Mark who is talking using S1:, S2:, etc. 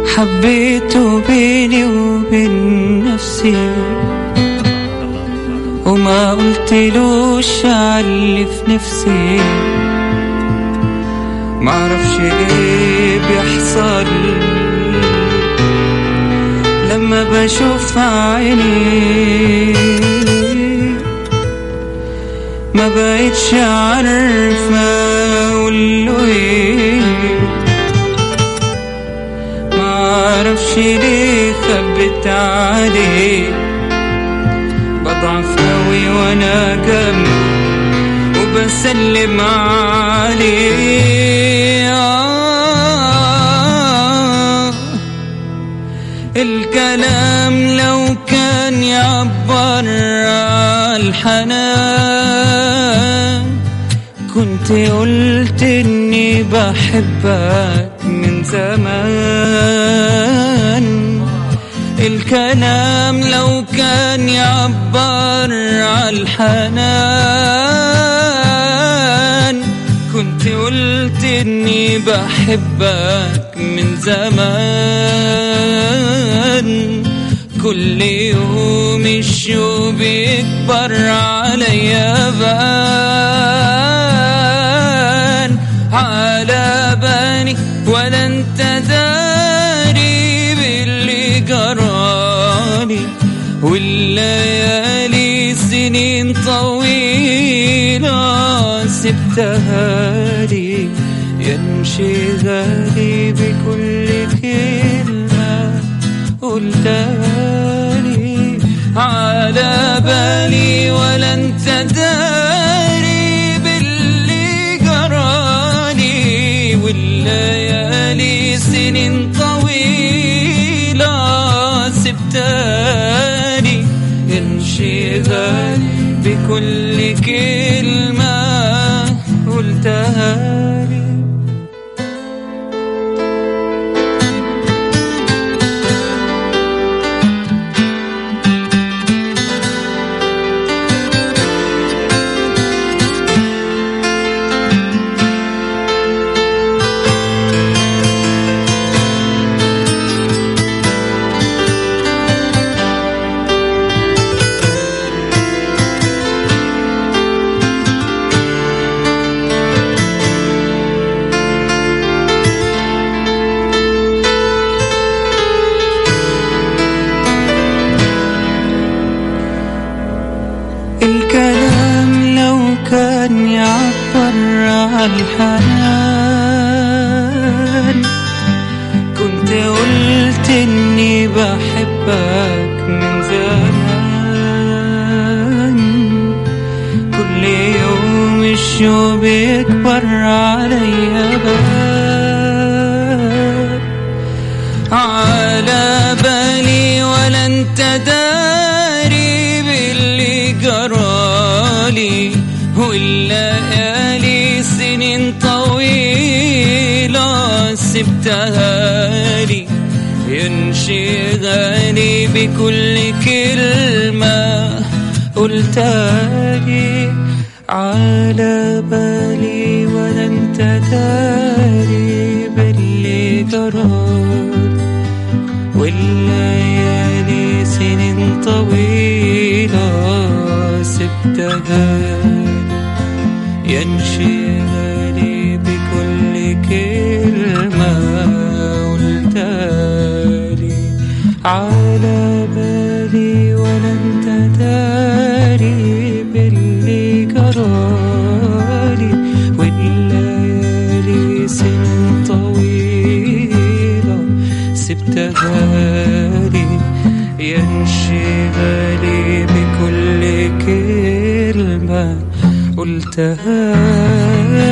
S1: حبيته بيني وبين نفسي وما قلتلوش عاللي في نفسي معرفش ايه بيحصل لما بشوف عيني ما بقتش عارفة اقوله ايه معرفش ليه خبت عليه بضعف اوي وانا جنبه وبسلم عليه آه الكلام لو كان يعبر الحنان كنت قلت اني بحبك من زمان الكلام لو كان يعبر الحنان كنت قلت اني بحبك من زمان كل يوم الشوق بيكبر عليا بان على بالي ولا انت داري باللي جرالي والليالي سنين طويلة سبتها لي يمشي غالي بكل كلمة قلتها لي على بالي ولا انت داري باللي جرالي والليالي سنين طويلة سبتاني انشغال بكل كلمة قلتها لي الكلام لو كان يعبر عن الحنان كنت قلت اني بحبك من زمان كل يوم الشوق بيكبر عليا باب على بالي ولا انت داري باللي جرالي والليالي سنين طويلة سبتها لي ينشغلي بكل كلمة قلتها لي على بالي ولا انت داري باللي جرالي والليالي سنين طويلة سبتها ينشغلي بكل كلمة قلتها لي على بالي ولا انت داري باللي جرالي والليالي سنين طويلة سبتها لي ينشغلي بكل كلمة قلتها